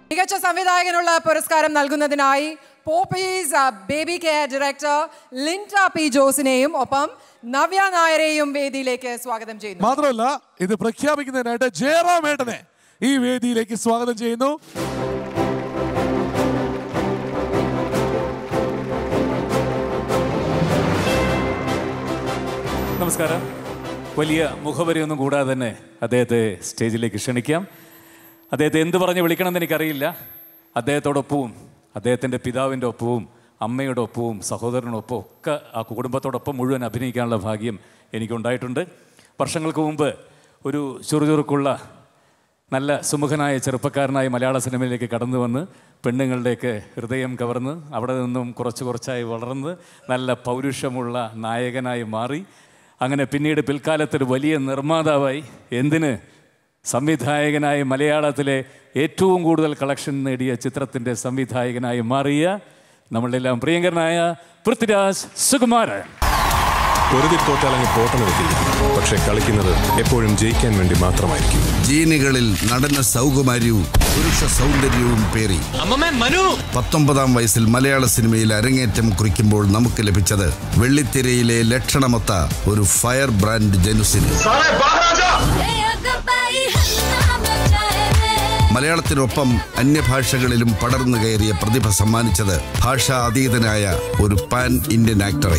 മികച്ച സംവിധായകനുള്ള പുരസ്കാരം നൽകുന്നതിനായി Poppees baby care director Lintta P ജോസിനെയും ഒപ്പം നവ്യ നായരെയും വേദിയിലേക്ക് സ്വാഗതം ചെയ്യുന്നു മാത്രമല്ല ഇത് പ്രഖ്യാപിക്കുന്നതിനായിട്ട് ജയറാം ഏട്ടനെ ഈ വേദിയിലേക്ക് സ്വാഗതം ചെയ്യുന്നു നമസ്കാരം വലിയ മുഖവരിയൊന്നും കൂടാതെ തന്നെ അദ്ദേഹത്തെ സ്റ്റേജിലേക്ക് ക്ഷണിക്കാം അദ്ദേഹത്തെ എന്ത് പറഞ്ഞ് വിളിക്കണമെന്ന് എനിക്കറിയില്ല അദ്ദേഹത്തോടൊപ്പവും അദ്ദേഹത്തിൻ്റെ പിതാവിൻ്റെ ഒപ്പവും അമ്മയുടെ ഒപ്പവും സഹോദരനൊപ്പവും ഒക്കെ ആ കുടുംബത്തോടൊപ്പം മുഴുവൻ അഭിനയിക്കാനുള്ള ഭാഗ്യം എനിക്കുണ്ടായിട്ടുണ്ട് വർഷങ്ങൾക്ക് മുമ്പ് ഒരു ചുറുചുറുക്കുള്ള നല്ല സുമുഖനായ ചെറുപ്പക്കാരനായി മലയാള സിനിമയിലേക്ക് കടന്നു വന്ന് പെണ്ണുങ്ങളുടെയൊക്കെ ഹൃദയം കവർന്ന് അവിടെ നിന്നും കുറച്ച് കുറച്ചായി വളർന്ന് നല്ല പൗരുഷമുള്ള നായകനായി മാറി അങ്ങനെ പിന്നീട് പിൽക്കാലത്ത് ഒരു വലിയ നിർമ്മാതാവായി എന്തിന് സംവിധായകനായി മലയാളത്തിലെ ഏറ്റവും കൂടുതൽ കളക്ഷൻ നേടിയ ചിത്രത്തിൻ്റെ സംവിധായകനായി മാറിയ നമ്മളെല്ലാം പ്രിയങ്കരനായ പൃഥ്വിരാജ് സുകുമാരൻ പൊരുതി തോറ്റാലങ്ങ് പോട്ടെന്ന് വെക്കില്ല പക്ഷെ കളിക്കുന്നത് എപ്പോഴും ജയിക്കാൻ വേണ്ടി മാത്രമായിരിക്കും ജീനുകളിൽ നടന സൗകുമാര്യവും പുരുഷ സൗന്ദര്യവും പേറി പത്തൊമ്പതാം വയസ്സിൽ മലയാള സിനിമയിൽ അരങ്ങേറ്റം കുറിക്കുമ്പോൾ നമുക്ക് ലഭിച്ചത് വെള്ളിത്തിരയിലെ ലക്ഷണമൊത്ത ഒരു ഫയർ ബ്രാൻഡ് ജനുസിന് മലയാളത്തിനൊപ്പം അന്യഭാഷകളിലും പടർന്നു കയറിയ പ്രതിഭ സമ്മാനിച്ചത് ഭാഷാ അതീതനായ ഒരു പാൻ ഇന്ത്യൻ ആക്ടറെ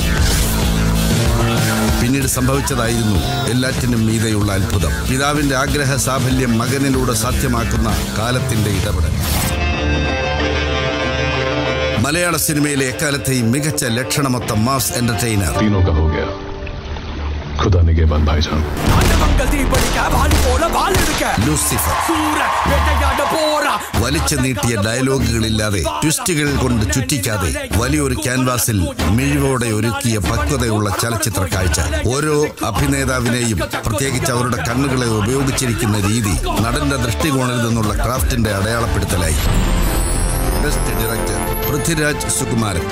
പിന്നീട് സംഭവിച്ചതായിരുന്നു എല്ലാറ്റിനും മീതെയുള്ള അത്ഭുതം പിതാവിന്റെ ആഗ്രഹ സാഫല്യം മകനിലൂടെ സാധ്യമാക്കുന്ന കാലത്തിന്റെ ഇടപെടൽ മലയാള സിനിമയിലെ എക്കാലത്തെയും മികച്ച ലക്ഷണമൊത്ത മാസ് എന്റർടൈനർ तीनों का हो गया खुदा निगेबान भाईजान ലൂസിഫർ വലിച്ചു നീട്ടിയ ഡയലോഗുകളില്ലാതെ ട്വിസ്റ്റുകൾ കൊണ്ട് ചുറ്റിക്കാതെ വലിയൊരു ക്യാൻവാസിൽ മിഴിവോടെ ഒരുക്കിയ പക്വതയുള്ള ചലച്ചിത്ര കാഴ്ച ഓരോ അഭിനേതാവിനെയും പ്രത്യേകിച്ച് അവരുടെ കണ്ണുകളെ ഉപയോഗിച്ചിരിക്കുന്ന രീതി നടന്റെ ദൃഷ്ടികോണിൽ നിന്നുള്ള ക്രാഫ്റ്റിന്റെ അടയാളപ്പെടുത്തലായി best director Prithviraj Sukumaran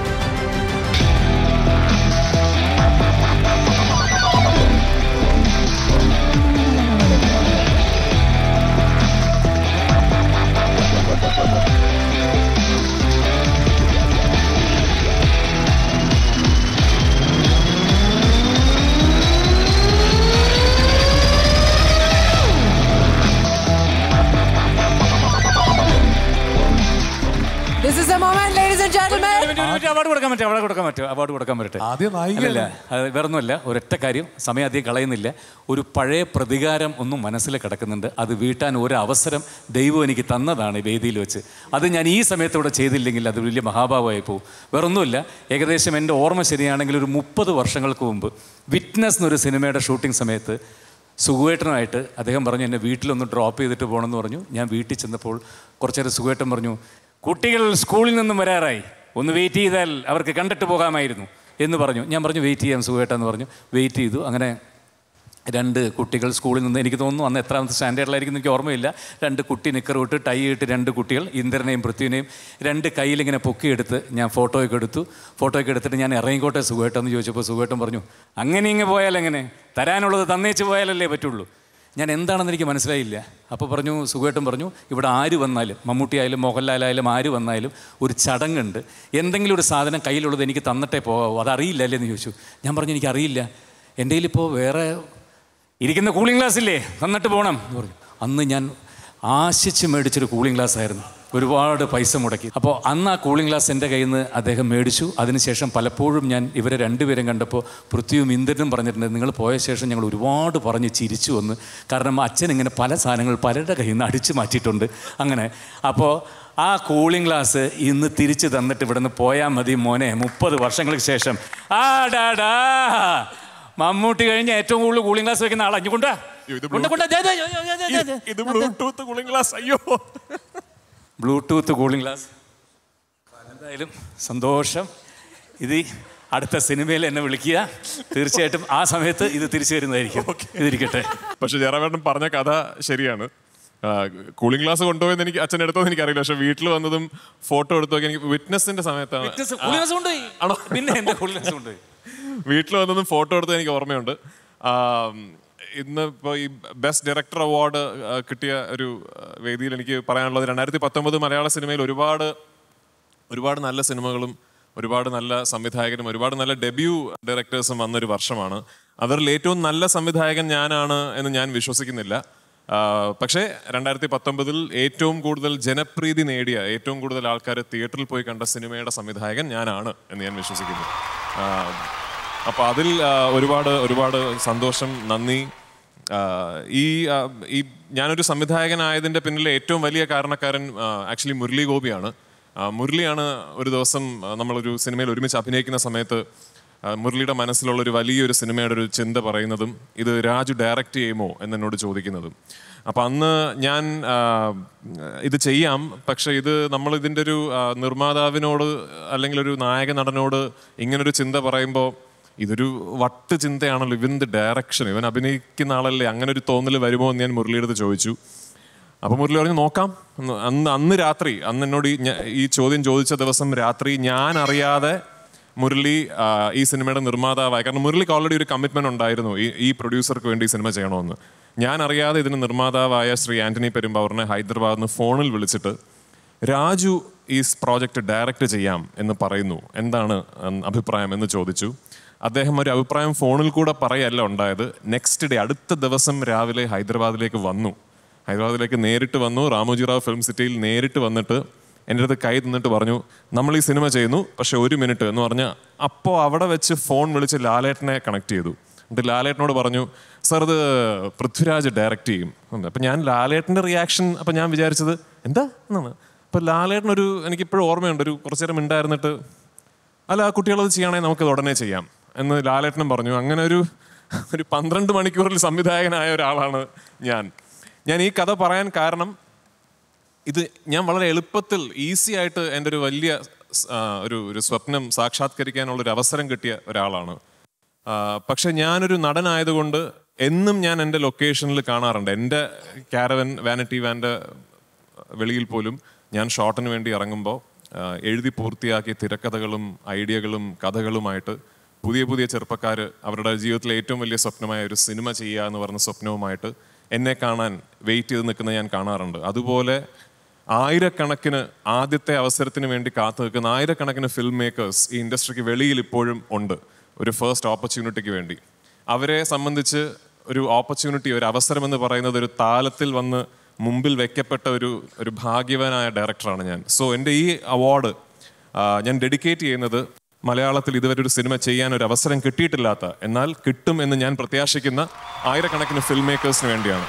this is a moment ladies and gentlemen award കൊടുക്കാൻ പറ്റും അവാർഡ് കൊടുക്കാൻ പറ്റും അവാർഡ് കൊടുക്കാൻ പറ്റട്ടെ ആദ്യം നായിക അല്ലല്ല അത് വേറൊന്നുമല്ല ഒരൊറ്റ കാര്യം സമയം അധികം കളയുന്നില്ല ഒരു പഴയ പ്രതികാരം ഒന്നും മനസ്സിൽ കിടക്കുന്നുണ്ട് അത് വീട്ടാൻ ഒരു അവസരം ദൈവം എനിക്ക് തന്നതാണ് ഈ വേദിയിൽ വെച്ച് അത് ഞാൻ ഈ സമയത്തൂടെ ചെയ്തില്ലെങ്കിൽ അത് വലിയ മഹാഭാവമായി പോകും വേറൊന്നുമില്ല ഏകദേശം എൻ്റെ ഓർമ്മ ശരിയാണെങ്കിൽ ഒരു മുപ്പത് വർഷങ്ങൾക്ക് മുമ്പ് വിറ്റ്നസ് എന്നൊരു സിനിമയുടെ ഷൂട്ടിംഗ് സമയത്ത് സുഖുവേട്ടനുമായിട്ട് അദ്ദേഹം പറഞ്ഞു എന്നെ വീട്ടിലൊന്ന് ഡ്രോപ്പ് ചെയ്തിട്ട് പോകണമെന്ന് പറഞ്ഞു ഞാൻ വീട്ടിൽ ചെന്നപ്പോൾ കുറച്ചേരം സുഖുവേട്ടൻ പറഞ്ഞു കുട്ടികൾ സ്കൂളിൽ നിന്നും വരാറായി ഒന്ന് വെയിറ്റ് ചെയ്താൽ അവർക്ക് കണ്ടിട്ട് പോകാമായിരുന്നു എന്ന് പറഞ്ഞു ഞാൻ പറഞ്ഞു വെയിറ്റ് ചെയ്യാം സുഖേട്ട എന്ന് പറഞ്ഞു വെയിറ്റ് ചെയ്തു അങ്ങനെ രണ്ട് കുട്ടികൾ സ്കൂളിൽ നിന്ന് എനിക്ക് തോന്നുന്നു അന്ന് എത്രാമത്തെ സ്റ്റാൻഡേർഡിലായിരിക്കും എനിക്ക് ഓർമ്മയില്ല രണ്ട് കുട്ടി നിക്കർ ഇട്ട് ടൈ ഇട്ട് രണ്ട് കുട്ടികൾ ഇന്ദ്രനെയും പൃഥ്വിനെയും രണ്ട് കയ്യിലിങ്ങനെ പൊക്കിയെടുത്ത് ഞാൻ ഫോട്ടോയൊക്കെ എടുത്തു ഫോട്ടോയൊക്കെ എടുത്തിട്ട് ഞാൻ ഇറങ്ങിക്കോട്ടെ സുഖേട്ടെന്ന് ചോദിച്ചപ്പോൾ സുഖേട്ടൻ പറഞ്ഞു അങ്ങനെ ഇങ്ങ് പോയാൽ എങ്ങനെ തരാനുള്ളത് തന്നേച്ച് പോയാലല്ലേ പറ്റുള്ളൂ ഞാൻ എന്താണെന്ന് എനിക്ക് മനസ്സിലായില്ല അപ്പോൾ പറഞ്ഞു സുഖേട്ടൻ പറഞ്ഞു ഇവിടെ ആര് വന്നാലും മമ്മൂട്ടി ആയാലും മോഹൻലാലായാലും ആര് വന്നാലും ഒരു ചടങ്ങുണ്ട് എന്തെങ്കിലും ഒരു സാധനം കയ്യിലുള്ളത് എനിക്ക് തന്നിട്ടേ പോകാവൂ അതറിയില്ല അല്ലേ എന്ന് ചോദിച്ചു ഞാൻ പറഞ്ഞു എനിക്കറിയില്ല എൻ്റെ കയ്യിലിപ്പോൾ വേറെ ഇരിക്കുന്ന കൂളിംഗ് ഗ്ലാസ് ഇല്ലേ തന്നിട്ട് പോകണം എന്ന് പറഞ്ഞു അന്ന് ഞാൻ ആശിച്ച് മേടിച്ചൊരു കൂളിംഗ് ഗ്ലാസ് ആയിരുന്നു ഒരുപാട് പൈസ മുടക്കി അപ്പോൾ അന്ന് ആ കൂളിംഗ് ഗ്ലാസ് എൻ്റെ കയ്യിൽ നിന്ന് അദ്ദേഹം മേടിച്ചു അതിനുശേഷം പലപ്പോഴും ഞാൻ ഇവരെ രണ്ടുപേരും കണ്ടപ്പോൾ പൃഥ്വിയും ഇന്ദ്രനും പറഞ്ഞിട്ടുണ്ട് നിങ്ങൾ പോയ ശേഷം ഞങ്ങൾ ഒരുപാട് പറഞ്ഞ് ചിരിച്ചു വന്ന് കാരണം അച്ഛൻ ഇങ്ങനെ പല സാധനങ്ങൾ പലരുടെ കയ്യിൽ നിന്ന് അടിച്ചു മാറ്റിയിട്ടുണ്ട് അങ്ങനെ അപ്പോൾ ആ കൂളിംഗ് ഗ്ലാസ് ഇന്ന് തിരിച്ചു തന്നിട്ട് ഇവിടുന്ന് പോയാൽ മതി മോനെ മുപ്പത് വർഷങ്ങൾക്ക് ശേഷം ആ ഡാടാ മമ്മൂട്ടി കഴിഞ്ഞ് ഏറ്റവും കൂടുതൽ കൂളിംഗ് ഗ്ലാസ് വെക്കുന്ന ആളാ ഇഞ്ഞു കൊണ്ടാ കൊണ്ട കൊണ്ട ദേ, ദേ, ദേ, ദേ, ദേ, ദേ. ഇത് ബ്ലൂടൂത്ത് കൂളിംഗ് ഗ്ലാസ് അയ്യോ ബ്ലൂടൂത്ത് കൂളിംഗ് ഗ്ലാസ് എന്തായാലും സന്തോഷം ഇത് ഈ അടുത്ത സിനിമയിൽ എന്നെ വിളിക്കുക തീർച്ചയായിട്ടും ആ സമയത്ത് ഇത് തിരിച്ചു വരുന്നതായിരിക്കും ഇതിരിക്കട്ടെ പക്ഷെ ജയറാമേട്ടൻ പറഞ്ഞ കഥ ശരിയാണ് കൂളിംഗ് ഗ്ലാസ് കൊണ്ടുപോയെന്ന് എനിക്ക് അച്ഛൻ എടുത്തോന്ന് എനിക്കറിയില്ല പക്ഷെ വീട്ടിൽ വന്നതും ഫോട്ടോ എടുത്തു നോക്കി എനിക്ക് വിറ്റ്നസിന്റെ സമയത്താണ് കൂളിംഗ് ഗ്ലാസ് കൊണ്ടുപോയി പിന്നെ എന്റെ കൂളിംഗ് ഗ്ലാസ് കൊണ്ടുപോയി വീട്ടിൽ വന്നതും ഫോട്ടോ എടുത്തത് എനിക്ക് ഓർമ്മയുണ്ട് ആം, ഇന്ന് ഇപ്പോൾ ഈ ബെസ്റ്റ് ഡയറക്ടർ അവാർഡ് കിട്ടിയ ഒരു ആ, വേദിയിൽ എനിക്ക് പറയാനുള്ളത് രണ്ടായിരത്തി പത്തൊമ്പത് മലയാള സിനിമയിൽ ഒരുപാട് ഒരുപാട് നല്ല സിനിമകളും ഒരുപാട് നല്ല സംവിധായകരും ഒരുപാട് നല്ല ഡെബ്യൂ ഡയറക്ടേഴ്സും വന്നൊരു വർഷമാണ് അവരിൽ ഏറ്റവും നല്ല സംവിധായകൻ ഞാനാണ് എന്ന് ഞാൻ വിശ്വസിക്കുന്നില്ല ആ, പക്ഷേ രണ്ടായിരത്തി പത്തൊമ്പതിൽ ഏറ്റവും കൂടുതൽ ജനപ്രീതി നേടിയ ഏറ്റവും കൂടുതൽ ആൾക്കാർ തിയേറ്ററിൽ പോയി കണ്ട സിനിമയുടെ സംവിധായകൻ ഞാനാണ് എന്ന് ഞാൻ വിശ്വസിക്കുന്നു ആ, അപ്പോൾ അതിൽ ആ, ഒരുപാട് ഒരുപാട് സന്തോഷം നന്ദി ആ, ഈ ആ, ഈ ഞാനൊരു സംവിധായകനായതിൻ്റെ പിന്നിലെ ഏറ്റവും വലിയ കാരണക്കാരൻ ആക്ച്വലി മുരളി ഗോപിയാണ് ആ, മുരളിയാണ് ഒരു ദിവസം ആ, നമ്മളൊരു സിനിമയിൽ ഒരുമിച്ച് അഭിനയിക്കുന്ന സമയത്ത് ആ, മുരളിയുടെ മനസ്സിലുള്ള ഒരു വലിയൊരു സിനിമയുടെ ഒരു ചിന്ത പറയുന്നതും ഇത് രാജു ഡയറക്റ്റ് ചെയ്യുമോ എന്നോട് ചോദിക്കുന്നതും അപ്പം അന്ന് ഞാൻ ആ, ഇത് ചെയ്യാം പക്ഷെ ഇത് നമ്മൾ ഇതിൻ്റെ ഒരു ആ, നിർമ്മാതാവിനോട് അല്ലെങ്കിൽ ഒരു നായക നടനോട് ഇങ്ങനൊരു ചിന്ത പറയുമ്പോൾ ഇതൊരു വട്ട് ചിന്തയാണല്ലോ ഇവൻ്റെ ഡയറക്ഷൻ ഇവൻ അഭിനയിക്കുന്ന ആളല്ലേ അങ്ങനെ ഒരു തോന്നൽ വരുമോ എന്ന് ഞാൻ മുരളിയുടെ അടുത്ത് ചോദിച്ചു അപ്പൊ മുരളി പറഞ്ഞു നോക്കാം എന്ന് അന്ന് അന്ന് രാത്രി അന്ന് എന്നോട് ഈ ഞ- ഈ ചോദ്യം ചോദിച്ച ദിവസം രാത്രി ഞാൻ അറിയാതെ മുരളി ആ, ഈ സിനിമയുടെ നിർമ്മാതാവായി കാരണം മുരളിക്ക് ഓൾറെഡി ഒരു കമ്മിറ്റ്മെന്റ് ഉണ്ടായിരുന്നു ഈ ഈ പ്രൊഡ്യൂസർക്ക് വേണ്ടി ഈ സിനിമ ചെയ്യണമെന്ന് ഞാൻ അറിയാതെ ഇതിന് നിർമ്മാതാവായ ശ്രീ ആന്റണി പെരുമ്പാവൂറിനെ ഹൈദരാബാദിൽ നിന്ന് ഫോണിൽ വിളിച്ചിട്ട് രാജു ഈ പ്രോജക്റ്റ് ഡയറക്റ്റ് ചെയ്യാം എന്ന് പറയുന്നു എന്താണ് ഉം, അഭിപ്രായം എന്ന് ചോദിച്ചു അദ്ദേഹം ഒരു അഭിപ്രായം ഫോണിൽ കൂടെ പറയല്ല ഉണ്ടായത് നെക്സ്റ്റ് ഡേ അടുത്ത ദിവസം രാവിലെ ഹൈദരാബാദിലേക്ക് വന്നു ഹൈദരാബാദിലേക്ക് നേരിട്ട് വന്നു രാമോജി റാവ് ഫിലിം സിറ്റിയിൽ നേരിട്ട് വന്നിട്ട് എൻ്റെ അടുത്ത് കൈ തന്നിട്ട് പറഞ്ഞു നമ്മൾ ഈ സിനിമ ചെയ്യുന്നു പക്ഷെ ഒരു മിനിറ്റ് എന്ന് പറഞ്ഞാൽ അപ്പോൾ അവിടെ വെച്ച് ഫോൺ വിളിച്ച് ലാലേട്ടനെ കണക്ട് ചെയ്തു എന്നിട്ട് ലാലേട്ടനോട് പറഞ്ഞു സർ ഇത് പൃഥ്വിരാജ് ഡയറക്റ്റ് ചെയ്യും എന്ന്. അപ്പം ഞാൻ ലാലേട്ടൻ്റെ റിയാക്ഷൻ അപ്പം ഞാൻ വിചാരിച്ചത് എന്താ എന്നാണ് അപ്പം ലാലേട്ടനൊരു എനിക്കിപ്പോഴും ഓർമ്മയുണ്ട് ഒരു കുറച്ചു നേരം ഉണ്ടായിരുന്നിട്ട് അല്ല ആ കുട്ടികളത് ചെയ്യുകയാണെങ്കിൽ നമുക്കത് ഉടനെ ചെയ്യാം എന്ന് ലാലേട്ടനും പറഞ്ഞു അങ്ങനെ ഒരു ഒരു പന്ത്രണ്ട് മണിക്കൂറിൽ സംവിധായകനായ ഒരാളാണ് ഞാൻ ഞാൻ ഈ കഥ പറയാൻ കാരണം ഇത് ഞാൻ വളരെ എളുപ്പത്തിൽ ഈസി ആയിട്ട് എൻ്റെ ഒരു വലിയ സ്- ആ, ഒരു ഒരു സ്വപ്നം സാക്ഷാത്കരിക്കാനുള്ള ഒരു അവസരം കിട്ടിയ ഒരാളാണ് ആ, പക്ഷെ ഞാനൊരു നടനായതുകൊണ്ട് എന്നും ഞാൻ എൻ്റെ ലൊക്കേഷനിൽ കാണാറുണ്ട് എൻ്റെ ക്യാരവൻ വാനിറ്റി വാൻ്റെ വെളിയിൽ പോലും ഞാൻ ഷോട്ടിന് വേണ്ടി ഇറങ്ങുമ്പോൾ ആ, എഴുതി പൂർത്തിയാക്കിയ തിരക്കഥകളും ഐഡിയകളും കഥകളുമായിട്ട് പുതിയ പുതിയ ചെറുപ്പക്കാർ അവരുടെ ജീവിതത്തിലെ ഏറ്റവും വലിയ സ്വപ്നമായ ഒരു സിനിമ ചെയ്യുക എന്ന് പറഞ്ഞ സ്വപ്നവുമായിട്ട് എന്നെ കാണാൻ വെയിറ്റ് ചെയ്ത് നിൽക്കുന്ന ഞാൻ കാണാറുണ്ട് അതുപോലെ ആയിരക്കണക്കിന് ആദ്യത്തെ അവസരത്തിന് വേണ്ടി കാത്തു നിൽക്കുന്ന ആയിരക്കണക്കിന് ഫിൽം മേക്കേഴ്സ് ഈ ഇൻഡസ്ട്രിക്ക് വെളിയിൽ ഇപ്പോഴും ഉണ്ട് ഒരു ഫസ്റ്റ് ഓപ്പർച്യൂണിറ്റിക്ക് വേണ്ടി അവരെ സംബന്ധിച്ച് ഒരു ഓപ്പർച്യൂണിറ്റി ഒരു അവസരം എന്ന് പറയുന്നത് ഒരു താലത്തിൽ വന്ന് മുമ്പിൽ വെക്കപ്പെട്ട ഒരു ഒരു ഭാഗ്യവാനായ ഡയറക്ടറാണ് ഞാൻ സോ എൻ്റെ ഈ അവാർഡ് ഞാൻ ഡെഡിക്കേറ്റ് ചെയ്യുന്നത് മലയാളത്തിൽ ഇതുവരെ ഒരു സിനിമ ചെയ്യാൻ ഒരു അവസരം കിട്ടിയിട്ടില്ലാത്ത എന്നാൽ കിട്ടും എന്ന് ഞാൻ പ്രത്യാശിക്കുന്ന ആയിരക്കണക്കിന് ഫിൽം മേക്കേഴ്സിന് വേണ്ടിയാണ്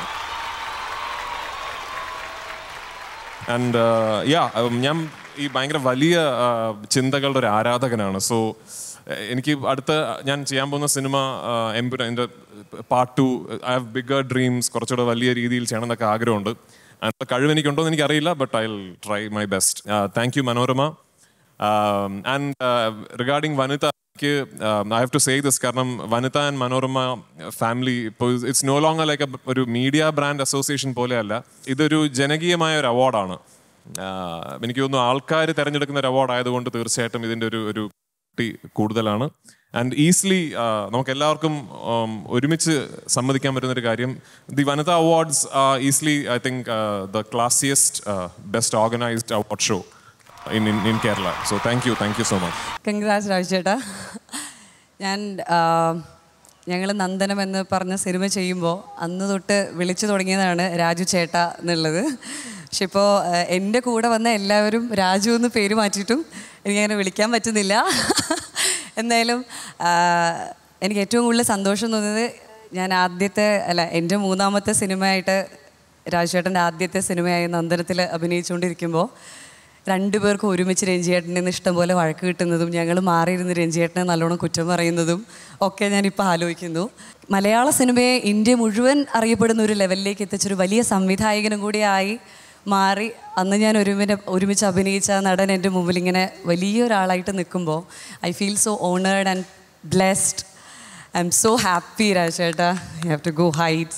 ആൻഡ് യാ ഞാൻ ഈ ഭയങ്കര വലിയ uh, ചിന്തകളുടെ ഒരു ആരാധകനാണ് സോ എനിക്ക് അടുത്ത ഞാൻ ചെയ്യാൻ പോകുന്ന സിനിമ എംപുര എൻ്റെ part two I have bigger dreams കുറച്ചുകൂടെ വലിയ രീതിയിൽ ചെയ്യണം എന്നൊക്കെ ആഗ്രഹമുണ്ട് അതിനുള്ള കഴിവ് എനിക്കുണ്ടോ എന്ന് എനിക്കറിയില്ല but I will try my best thank you Manorama and regarding Vanitha എനിക്ക് I have to say this കാരണം വനിത ആൻഡ് മനോരമ ഫാമിലി ഇപ്പോൾ ഇറ്റ്സ് നോ ലോങ്ങർ ലൈക്ക് ഒരു മീഡിയ ബ്രാൻഡ് അസോസിയേഷൻ പോലെയല്ല ഇതൊരു ജനകീയമായ ഒരു അവാർഡാണ് എനിക്ക് തോന്നുന്നു ആൾക്കാർ തിരഞ്ഞെടുക്കുന്ന ഒരു അവാർഡ് ആയതുകൊണ്ട് തീർച്ചയായിട്ടും ഇതിൻ്റെ ഒരു ഒരു ക്വാളിറ്റി കൂടുതലാണ് ആൻഡ് ഈസിലി നമുക്ക് എല്ലാവർക്കും um, ഒരുമിച്ച് സമ്മതിക്കാൻ പറ്റുന്ന ഒരു കാര്യം the Vanitha awards easily I think the classiest best organised award show in in Kerala so thank you thank you so much congrats Raju ചേട്ടാ ഞാൻ ഞങ്ങൾ നന്ദനം എന്ന് പറഞ്ഞ സിനിമ ചെയ്യുമ്പോൾ അന്ന് തൊട്ട് വിളിച്ചു തുടങ്ങിയതാണ് രാജു ചേട്ട എന്നുള്ളത് പക്ഷെ ഇപ്പോൾ എൻ്റെ കൂടെ വന്ന എല്ലാവരും രാജു എന്ന് പേര് മാറ്റിയിട്ടും എനിക്കങ്ങനെ വിളിക്കാൻ പറ്റുന്നില്ല എന്തായാലും ആ, എനിക്ക് ഏറ്റവും കൂടുതൽ സന്തോഷം തോന്നിയത് ഞാൻ ആദ്യത്തെ അല്ല എൻ്റെ മൂന്നാമത്തെ സിനിമയായിട്ട് രാജുചേട്ടൻ്റെ ആദ്യത്തെ സിനിമയായ നന്ദനത്തിൽ അഭിനയിച്ചുകൊണ്ടിരിക്കുമ്പോൾ രണ്ടുപേർക്കും ഒരുമിച്ച് രഞ്ജിയേട്ടനിൽ നിന്ന് ഇഷ്ടം പോലെ വഴക്ക് കിട്ടുന്നതും ഞങ്ങൾ മാറിയിരുന്ന് രഞ്ജിയേട്ടനെ നല്ലോണം കുറ്റം പറയുന്നതും ഒക്കെ ഞാനിപ്പോൾ ആലോചിക്കുന്നു മലയാള സിനിമയെ ഇന്ത്യ മുഴുവൻ അറിയപ്പെടുന്ന ഒരു ലെവലിലേക്ക് എത്തിച്ചൊരു വലിയ സംവിധായകനും കൂടിയായി മാറി അന്ന് ഞാൻ ഒരുമിനെ ഒരുമിച്ച് അഭിനയിച്ച ആ നടൻ എൻ്റെ മുമ്പിൽ ഇങ്ങനെ വലിയൊരാളായിട്ട് നിൽക്കുമ്പോൾ I feel so honoured and blessed I am so happy രാജേട്ടാ you have to go heights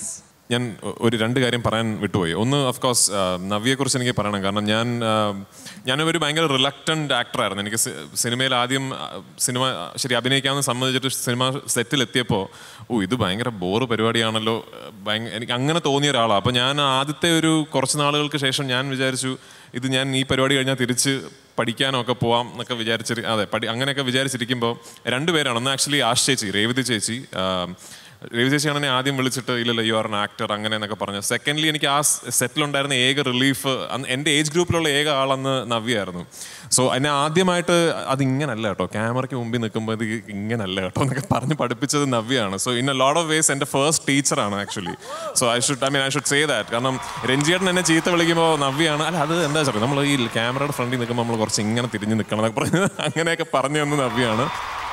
ഞാൻ ഒരു രണ്ട് കാര്യം പറയാൻ വിട്ടുപോയി ഒന്ന് ഓഫ് കോഴ്സ് നവ്യെക്കുറിച്ച് എനിക്ക് പറയണം കാരണം ഞാൻ ആ, ഞാനൊരു ഭയങ്കര റിലക്റ്റൻ്റ് ആക്ടറായിരുന്നു എനിക്ക് സി- സിനിമയിൽ ആദ്യം ആ, സിനിമ ശരി അഭിനയിക്കാമെന്ന് സമ്മതിച്ചിട്ട് സിനിമ സെറ്റിൽ എത്തിയപ്പോൾ ഓ ഇത് ഭയങ്കര ബോറ് പരിപാടിയാണല്ലോ ഭയങ്കര എനിക്ക് അങ്ങനെ തോന്നിയ ഒരാളാണ് അപ്പോൾ ഞാൻ ആദ്യത്തെ ഒരു കുറച്ച് നാളുകൾക്ക് ശേഷം ഞാൻ വിചാരിച്ചു ഇത് ഞാൻ ഈ പരിപാടി കഴിഞ്ഞാൽ തിരിച്ച് പഠിക്കാനൊക്കെ പോവാം എന്നൊക്കെ വിചാരിച്ചിരി അതെ പഠി അങ്ങനെയൊക്കെ വിചാരിച്ചിരിക്കുമ്പോൾ രണ്ടുപേരാണ് ഒന്ന് ആക്ച്വലി ആഷ് ചേച്ചി രേവതി ചേച്ചി ആ, രവി ചേച്ചിയാണ് എന്നെ ആദ്യം വിളിച്ചിട്ട് ഇല്ലല്ല യു ആർ എൻ ആക്ടർ അങ്ങനെ എന്നൊക്കെ പറഞ്ഞു സെക്കൻഡ്ലി എനിക്ക് ആ സെറ്റിലുണ്ടായിരുന്ന ഏക റിലീഫ് അന്ന് എൻ്റെ ഏജ് ഗ്രൂപ്പിലുള്ള ഏക ആളന്ന് നവ്യായിരുന്നു സോ എന്നെ ആദ്യമായിട്ട് അത് ഇങ്ങനല്ല കേട്ടോ ക്യാമറയ്ക്ക് മുമ്പിൽ നിൽക്കുമ്പോൾ ഇത് ഇങ്ങനല്ല കേട്ടോ എന്നൊക്കെ പറഞ്ഞ് പഠിപ്പിച്ചത് നവ്യാണ് so in a lot of ways എൻ്റെ ഫസ്റ്റ് ടീച്ചറാണ് actually so I should I mean I should say that കാരണം രഞ്ജിയേട്ടൻ എന്നെ ചീത്ത വിളിക്കുമ്പോൾ നവ്യാണ് അല്ല അത് എന്താ വെച്ചാൽ നമ്മൾ ഈ ക്യാമറയുടെ ഫ്രണ്ടിൽ നിൽക്കുമ്പോൾ നമ്മൾ കുറച്ച് ഇങ്ങനെ തിരിഞ്ഞ് നിൽക്കണം എന്നൊക്കെ പറഞ്ഞ് അങ്ങനെയൊക്കെ പറഞ്ഞു തന്ന നവ്യാണ്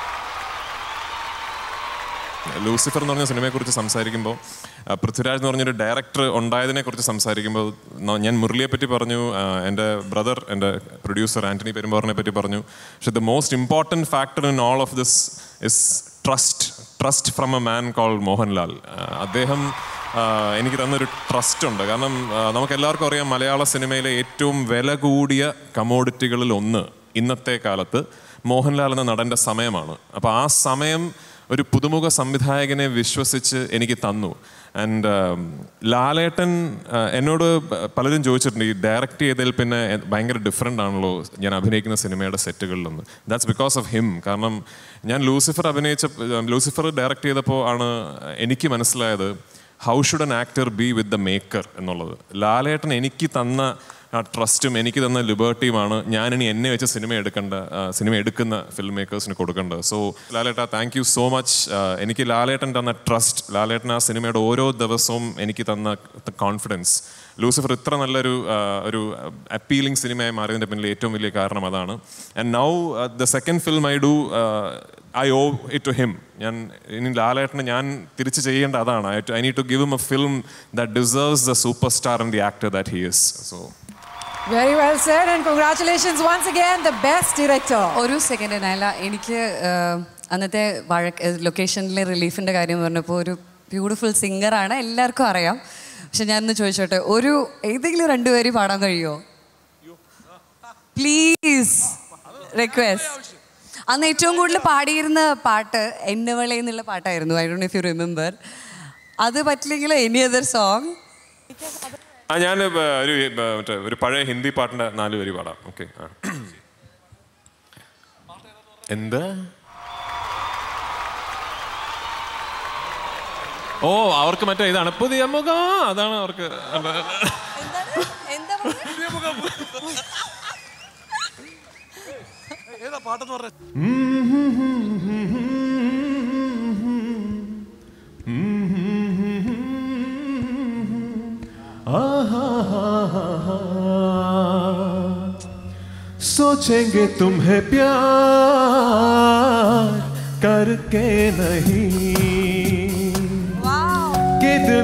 ലൂസിഫർ എന്ന് പറഞ്ഞ സിനിമയെക്കുറിച്ച് സംസാരിക്കുമ്പോൾ ആ, പൃഥ്വിരാജ് എന്ന് പറഞ്ഞൊരു ഡയറക്ടർ ഉണ്ടായതിനെ കുറിച്ച് സംസാരിക്കുമ്പോൾ ന- ഞാൻ മുരളിയെ പറ്റി പറഞ്ഞു ആ, എൻ്റെ ബ്രദർ എൻ്റെ പ്രൊഡ്യൂസർ ആൻ്റണി പെരുമ്പാറിനെ പറ്റി പറഞ്ഞു പക്ഷെ the most important factor in all of this is trust trust from a man call Mohanlal ആ, അദ്ദേഹം ആ, എനിക്ക് തന്നൊരു ട്രസ്റ്റ് ഉണ്ട് കാരണം ആ, നമുക്ക് എല്ലാവർക്കും അറിയാം മലയാള സിനിമയിലെ ഏറ്റവും വില കൂടിയ കമോഡിറ്റികളിൽ ഒന്ന് ഇന്നത്തെ കാലത്ത് മോഹൻലാൽ എന്ന നടൻ്റെ സമയമാണ് അപ്പോൾ ആ സമയം ഒരു പുതുമുഖ സംവിധായകനെ വിശ്വസിച്ച് എനിക്ക് തന്നു ആൻഡ് ലാലേട്ടൻ ആ, എന്നോട് പ- പലരും ചോദിച്ചിട്ടുണ്ട് ഈ ഡയറക്റ്റ് ചെയ്തതിൽ പിന്നെ എ- ഭയങ്കര ഡിഫറെൻ്റ് ആണല്ലോ ഞാൻ അഭിനയിക്കുന്ന സിനിമയുടെ സെറ്റുകളിലൊന്ന് ദാറ്റ്സ് ബിക്കോസ് ഓഫ് ഹിം കാരണം ഞാൻ ലൂസിഫർ അഭിനയിച്ച ലൂസിഫർ ഡയറക്റ്റ് ചെയ്തപ്പോൾ ആണ് എനിക്ക് മനസ്സിലായത് how should an actor be with the maker എന്നുള്ളത് ലാലേട്ടൻ എനിക്ക് തന്ന ആ ട്രസ്റ്റും എനിക്ക് തന്ന ലിബർട്ടിയുമാണ് ഞാനിനി എന്നെ വെച്ച് സിനിമ എടുക്കേണ്ട ആ, സിനിമ എടുക്കുന്ന ഫിലിം മേക്കേഴ്സിന് കൊടുക്കേണ്ടത് സോ ലാലേട്ട താങ്ക് യു സോ മച്ച് എനിക്ക് ലാലേട്ടൻ തന്ന ട്രസ്റ്റ് ലാലേട്ടൻ ആ സിനിമയുടെ ഓരോ ദിവസവും എനിക്ക് തന്ന കോൺഫിഡൻസ് ലൂസിഫർ ഇത്ര നല്ലൊരു ആ, ഒരു അപ്പീലിംഗ് സിനിമയായി മാറിയതിൻ്റെ പിന്നിൽ ഏറ്റവും വലിയ കാരണം അതാണ് and now the second film I do I owe it to him ഞാൻ ഇനി ലാലേട്ടന് ഞാൻ തിരിച്ച് ചെയ്യേണ്ട അതാണ് I need to give him a film that deserves the super star and the actor that he is so Very well said, and congratulations once again, the best director. ഒരു second നയല എനിക്ക് ആഹ്, അന്നത്തെ വഴക്ക് ലൊക്കേഷനിലെ റിലീഫിൻ്റെ കാര്യം പറഞ്ഞപ്പോൾ ഒരു ബ്യൂട്ടിഫുൾ സിംഗറാണ് എല്ലാവർക്കും അറിയാം പക്ഷെ ഞാൻ ഒന്ന് ചോദിച്ചോട്ടെ ഒരു ഏതെങ്കിലും രണ്ടുപേര് പാടാൻ കഴിയുമോ പ്ലീസ് റിക്വസ്റ്റ് അന്ന് ഏറ്റവും കൂടുതൽ പാടിയിരുന്ന പാട്ട് എന്നവളെ എന്നുള്ള പാട്ടായിരുന്നു I don't if you remember അത് പറ്റില്ലെങ്കിൽ എനി അതർ സോങ് ആ ഞാൻ ഒരു ഏ, മറ്റേ ഒരു പഴയ ഹിന്ദി പാട്ടിന്റെ നാല് വരി പാടാം ഓക്കെ എന്താ ഓ അവർക്ക് മറ്റേ ഇതാണ് പുതിയ മുഖം അതാണ് അവർക്ക് ഏതാ പാട്ടെന്ന് പറഞ്ഞ सोचेंगे तुम्हें प्यार करके नहीं कि दिल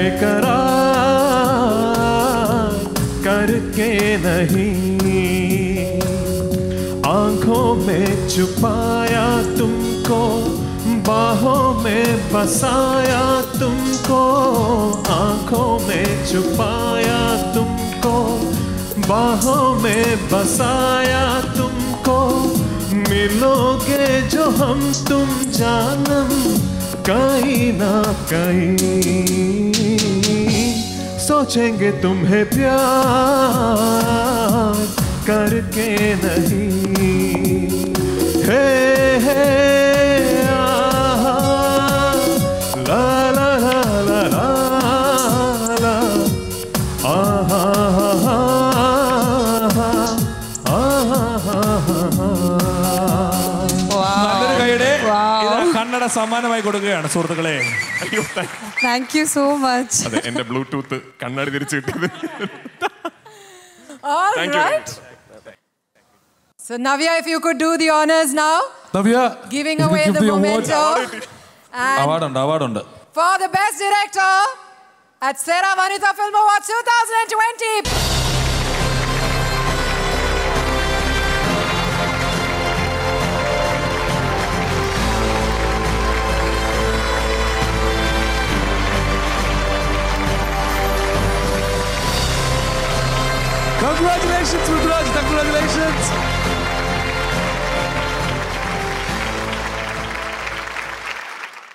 बेकरार करके नहीं आंखों में छुपाया तुमको बाहों में बसाया तुमको आंखों में छुपाया तुमको बाहों में बसाया तुमको मिलोगे जो हम तुम जानम कहीं ना कहीं सोचेंगे तुम्हें प्यार करके नहीं हे हे आहा, ला ला ला ला ला ला ആഹാ നല്ലൊരു കൈയുടെ ഇത് കന്നഡ സമ്മാനമായി കൊടുക്കുകയാണ് സുഹൃത്തുക്കളെ താങ്ക് യു സോ മച്ച് അതെ എന്റെ ബ്ലൂടൂത്ത് കണ്ണാടി തിരിച്ചു കിട്ടിയത് All Thank you. right. So, Navya, if you could do the honors now, Navya giving you away give the the award. memento. And അവാർഡുണ്ട് അവാർഡുണ്ട് for the best director at Sera Vanita Film Awards 2020. Congratulations Rituraj congratulation